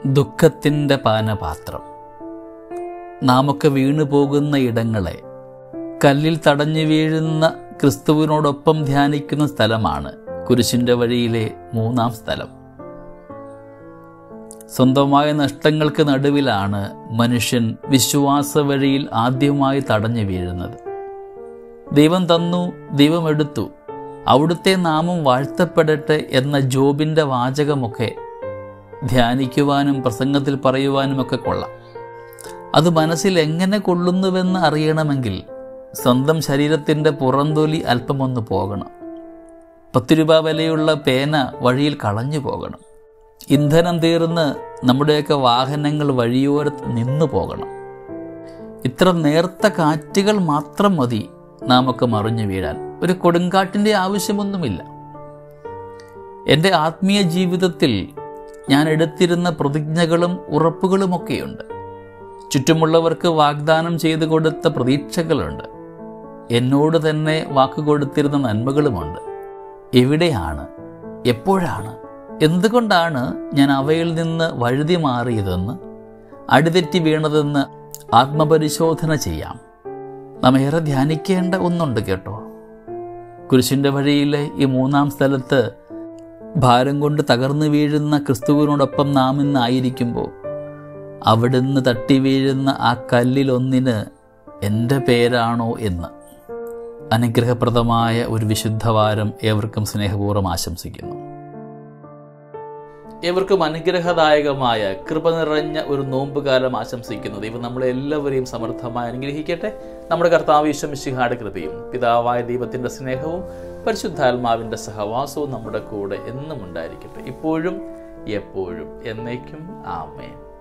ദുഃഖത്തിൻ്റെ പാനപാത്രം നാമൊക്കെ വീണു പോകുന്ന ഇടങ്ങളെ കല്ലിൽ തടഞ്ഞു വീഴുന്ന ക്രിസ്തുവിനോടൊപ്പം ധ്യാനിക്കുന്ന സ്ഥലമാണ് കുരിശിൻ്റെ വഴിയിലെ മൂന്നാം സ്ഥലം സ്വന്തമായ നഷ്ടങ്ങൾക്ക് നടുവിലാണ് മനുഷ്യൻ വിശ്വാസ വഴിയിൽ ആദ്യമായി തടഞ്ഞു വീഴുന്നത് ദൈവം തന്നു ദൈവം എടുത്തു അവിടുത്തെ നാമം വാഴ്ത്തപ്പെടട്ടെ എന്ന ജോബിൻ്റെ വാചകമൊക്കെ ധ്യാനിക്കുവാനും പ്രസംഗത്തിൽ പറയുവാനുമൊക്കെ കൊള്ളാം അത് മനസ്സിൽ എങ്ങനെ കൊള്ളുന്നുവെന്ന് അറിയണമെങ്കിൽ സ്വന്തം ശരീരത്തിൻ്റെ പുറന്തൊലി അല്പമൊന്ന് പോകണം പത്ത് രൂപ വിലയുള്ള പേന വഴിയിൽ കളഞ്ഞു പോകണം ഇന്ധനം തീർന്ന് നമ്മുടെയൊക്കെ വാഹനങ്ങൾ വഴിയോരത്ത് നിന്നു പോകണം ഇത്ര നേർത്ത കാറ്റുകൾ മാത്രം മതി നാമൊക്കെ മറിഞ്ഞു വീഴാൻ ഒരു കൊടുങ്കാറ്റിൻ്റെ ആവശ്യമൊന്നുമില്ല എൻ്റെ ആത്മീയ ജീവിതത്തിൽ ഞാൻ എടുത്തിരുന്ന പ്രതിജ്ഞകളും ഉറപ്പുകളുമൊക്കെയുണ്ട് ചുറ്റുമുള്ളവർക്ക് വാഗ്ദാനം ചെയ്തു കൊടുത്ത പ്രതീക്ഷകളുണ്ട് എന്നോട് തന്നെ വാക്കുകൊടുത്തിരുന്ന നന്മകളുമുണ്ട് എവിടെയാണ് എപ്പോഴാണ് എന്തുകൊണ്ടാണ് ഞാൻ അവയിൽ നിന്ന് വഴുതി മാറിയതെന്ന് അടിതെറ്റി വീണതെന്ന് ആത്മപരിശോധന ചെയ്യാം നാം ഏറെ ധ്യാനിക്കേണ്ട ഒന്നുണ്ട് കേട്ടോ കുരിശിൻ്റെ വഴിയിലെ ഈ മൂന്നാം സ്ഥലത്ത് ഭാരം കൊണ്ട് തകർന്നു വീഴുന്ന ക്രിസ്തുവിനോടൊപ്പം നാം ഇന്നായിരിക്കുമ്പോൾ അവിടുന്ന് തട്ടി വീഴുന്ന ആ കല്ലിലൊന്നിന് എൻ്റെ പേരാണോ എന്ന് അനുഗ്രഹപ്രദമായ ഒരു വിശുദ്ധവാരം ഏവർക്കും സ്നേഹപൂർവ്വം ആശംസിക്കുന്നു ഏവർക്കും അനുഗ്രഹദായകമായ കൃപ നിറഞ്ഞ ഒരു നോമ്പുകാലം ആശംസിക്കുന്നു ദൈവം നമ്മളെ എല്ലാവരെയും സമർത്ഥമായി അനുഗ്രഹിക്കട്ടെ നമ്മുടെ കർത്താവ് ഈശ്വമിശിഹാട് കൃപയും പിതാവായ ദൈവത്തിൻ്റെ സ്നേഹവും പരിശുദ്ധാത്മാവിൻ്റെ സഹവാസവും നമ്മുടെ കൂടെ എന്നും ഉണ്ടായിരിക്കട്ടെ ഇപ്പോഴും എപ്പോഴും എന്നേക്കും ആമേൻ